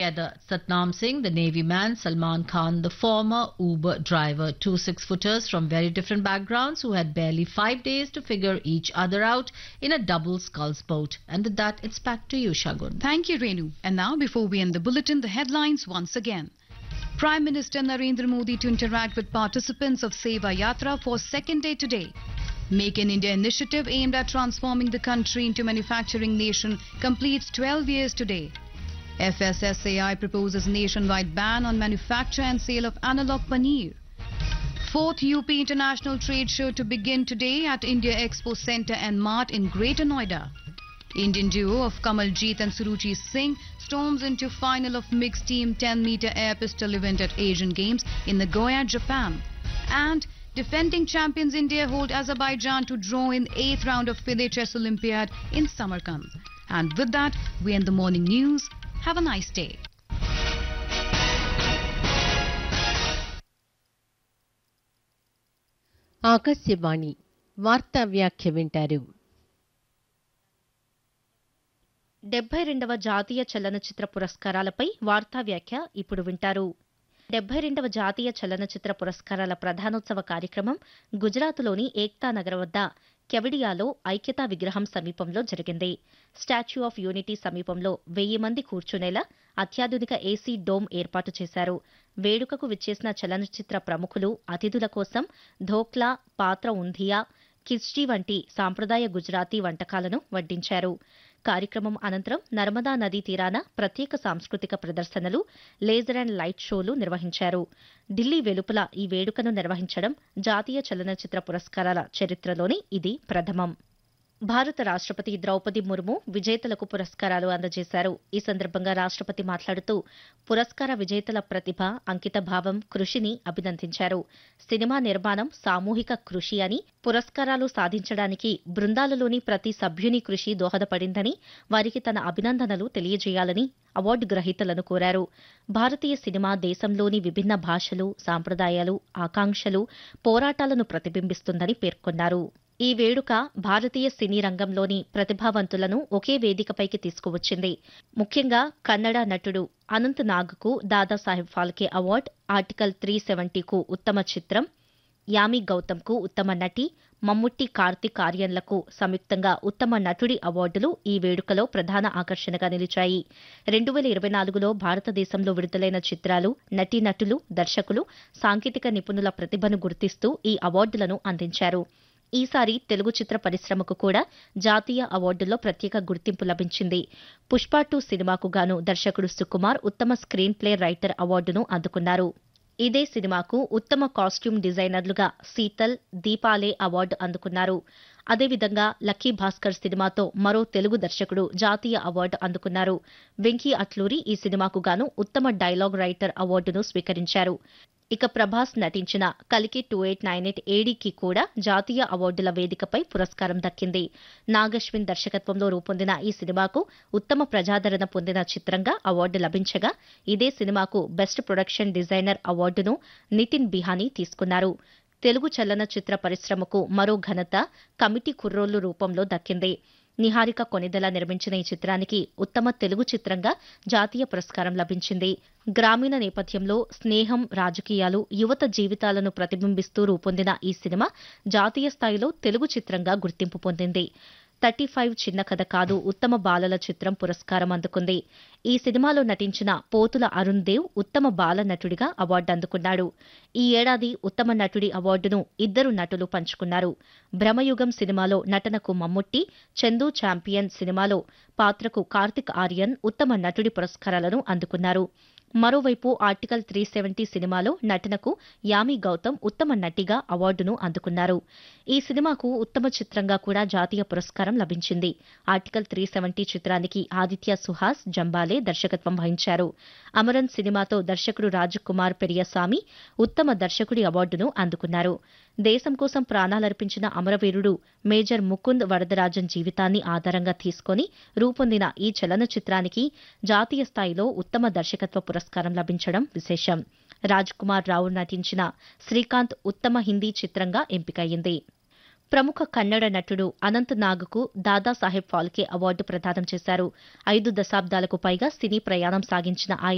together. Satnam Singh, the Navy man, Salman Khan, the former Uber driver, two six footers from very different backgrounds who had barely five days to figure each other out in a double sculls boat. And with that, it's back to you, Shagun. Thank you, Renu. And now, before we end the bulletin, the headlines once again. Prime Minister Narendra Modi to interact with participants of Seva Yatra for second day today. Make in India initiative aimed at transforming the country into manufacturing nation completes 12 years today. FSSAI proposes nationwide ban on manufacture and sale of analog paneer. Fourth UP International Trade Show to begin today at India Expo Center and Mart in Greater Noida. Indian duo of Kamaljeet and Suruchi Singh storms into final of mixed team 10 meter air pistol event at Asian Games in Nagoya, Japan. And defending champions India hold Azerbaijan to draw in eighth round of FIDE Chess Olympiad in Samarkand. And with that, we end the morning news. Have a nice day. Akashvani వార్తా వ్యాఖ్య వింటారు డెబ్బై రెండవ జాతీయ చలనచిత్ర పురస్కారాలపై వార్తా వ్యాఖ్య ఇప్పుడు వింటారు డెబ్బై రెండవ జాతీయ చలనచిత్ర పురస్కారాల ప్రధానోత్సవ కార్యక్రమం గుజరాత్లోని ఏక్తా నగర్ వద్ద కెవడియాలో ఐక్యతా విగ్రహం సమీపంలో జరిగింది స్టాచ్యూ ఆఫ్ యూనిటీ సమీపంలో వెయ్యి మంది కూర్చునేలా అత్యాధునిక ఏసీ డోమ్ ఏర్పాటు చేశారు వేడుకకు విచ్చేసిన చలనచిత్ర ప్రముఖులు అతిథుల కోసం ధోక్లా పాత్ర ఉంధియా కిచ్డీ వంటి సాంప్రదాయ గుజరాతీ వంటకాలను వడ్డించారు కార్యక్రమం అనంతరం నర్మదా నదీ తీరాన ప్రత్యేక సాంస్కృతిక ప్రదర్శనలు లేజర్ అండ్ లైట్ షోలు నిర్వహించారు ఢిల్లీ వెలుపల ఈ వేడుకను నిర్వహించడం జాతీయ చలనచిత్ర పురస్కారాల చరిత్రలోని ఇది ప్రథమం భారత రాష్ట్రపతి ద్రౌపది ముర్ము విజేతలకు పురస్కారాలు అందజేశారు ఈ సందర్భంగా రాష్ట్రపతి మాట్లాడుతూ పురస్కార విజేతల ప్రతిభ అంకిత భావం కృషిని అభినందించారు సినిమా నిర్మాణం సామూహిక కృషి అని పురస్కారాలు సాధించడానికి బృందాలలోని ప్రతి సభ్యుని కృషి దోహదపడిందని వారికి తన అభినందనలు తెలియజేయాలని అవార్డు గ్రహీతలను కోరారు భారతీయ సినిమా దేశంలోని విభిన్న భాషలు సాంప్రదాయాలు ఆకాంక్షలు పోరాటాలను ప్రతిబింబిస్తుందని పేర్కొన్నారు ఈ వేడుక భారతీయ సినీ రంగంలోని ప్రతిభావంతులను ఒకే వేదికపైకి తీసుకువచ్చింది ముఖ్యంగా కన్నడ నటుడు అనంత్ నాగ్కు Dadasaheb Phalke award article three సెవెంటీకు ఉత్తమ చిత్రం యామి గౌతమ్కు ఉత్తమ నటి మమ్ముట్టి కార్తిక్ ఆర్యన్లకు సంయుక్తంగా ఉత్తమ నటుడి అవార్డులు ఈ వేడుకలో ప్రధాన ఆకర్షణగా నిలిచాయి రెండు వేల ఇరవై నాలుగులో భారతదేశంలో విడుదలైన చిత్రాలు నటీనటులు దర్శకులు సాంకేతిక నిపుణుల ప్రతిభను గుర్తిస్తూ ఈ అవార్డులను అందించారు ఈసారి తెలుగు చిత్ర పరిశ్రమకు కూడా జాతీయ అవార్డుల్లో ప్రత్యేక గుర్తింపు లభించింది పుష్ప టూ సినిమాకు గాను దర్శకుడు సుకుమార్ ఉత్తమ స్క్రీన్ ప్లే రైటర్ అవార్డును అందుకున్నారు ఇదే సినిమాకు ఉత్తమ కాస్ట్యూమ్ డిజైనర్లుగా శీతల్ దీపాలే అవార్డు అందుకున్నారు అదేవిధంగా లక్కీ భాస్కర్ సినిమాతో మరో తెలుగు దర్శకుడు జాతీయ అవార్డు అందుకున్నారు వెంకీ అట్లూరి ఈ సినిమాకు గాను ఉత్తమ డైలాగ్ రైటర్ అవార్డును స్వీకరించారు ఇక ప్రభాస్ నటించిన కలికి టూ ఎయిట్ నైన్ ఎయిట్ ఏడీకి కూడా జాతీయ అవార్డుల వేదికపై పురస్కారం దక్కింది నాగశ్విన్ దర్శకత్వంలో రూపొందిన ఈ సినిమాకు ఉత్తమ ప్రజాదరణ పొందిన చిత్రంగా అవార్డు లభించగా ఇదే సినిమాకు బెస్ట్ ప్రొడక్షన్ డిజైనర్ అవార్డును నితిన్ బిహానీ తీసుకున్నారు తెలుగు చలనచిత్ర పరిశ్రమకు మరో ఘనత కమిటీ కుర్రోళ్లు రూపంలో దక్కింది నిహారిక కొనిదెల నిర్మించిన ఈ చిత్రానికి ఉత్తమ తెలుగు చిత్రంగా జాతీయ పురస్కారం లభించింది గ్రామీణ నేపథ్యంలో స్నేహం రాజకీయాలు యువత జీవితాలను ప్రతిబింబిస్తూ రూపొందిన ఈ సినిమా జాతీయ స్థాయిలో తెలుగు చిత్రంగా గుర్తింపు పొందింది థర్టీ ఫైవ్ చిన్న కథ కాదు ఉత్తమ బాలల చిత్రం పురస్కారం అందుకుంది ఈ సినిమాలో నటించిన పోతుల అరుణ్ దేవ్ ఉత్తమ బాల నటుడిగా అవార్డు అందుకున్నాడు ఈ ఏడాది ఉత్తమ నటుడి అవార్డును ఇద్దరు నటులు పంచుకున్నారు భ్రమయుగం సినిమాలో నటనకు మమ్ముట్టి చందు ఛాంపియన్ సినిమాలో పాత్రకు కార్తిక్ ఆర్యన్ ఉత్తమ నటుడి పురస్కారాలను అందుకున్నారు మరోవైపు ఆర్టికల్ త్రీ సెవెంటీ సినిమాలో నటనకు యామి గౌతమ్ ఉత్తమ నటిగా అవార్డును అందుకున్నారు ఈ సినిమాకు ఉత్తమ చిత్రంగా కూడా జాతీయ పురస్కారం లభించింది ఆర్టికల్ త్రీ సెవెంటీ చిత్రానికి ఆదిత్య సుహాస్ జంబాలే దర్శకత్వం వహించారు అమరన్ సినిమాతో దర్శకుడు రాజకుమార్ పెరియస్వామి ఉత్తమ దర్శకుడి అవార్డును అందుకున్నారు దేశం కోసం ప్రాణాలర్పించిన అమరవీరుడు మేజర్ ముకుంద్ వరదరాజన్ జీవితాన్ని ఆధారంగా తీసుకొని రూపొందిన ఈ చలనచిత్రానికి జాతీయ స్థాయిలో ఉత్తమ దర్శకత్వ పురస్కారం లభించడం విశేషం రాజ్ కుమార్ రావు నటించిన శ్రీకాంత్ ఉత్తమ హిందీ చిత్రంగా ఎంపికయ్యింది ప్రముఖ కన్నడ నటుడు అనంత్ నాగ్కు దాదాసాహెబ్ ఫాల్కే అవార్డు ప్రదానం చేశారు ఐదు దశాబ్దాలకు పైగా సినీ ప్రయాణం సాగించిన ఆయన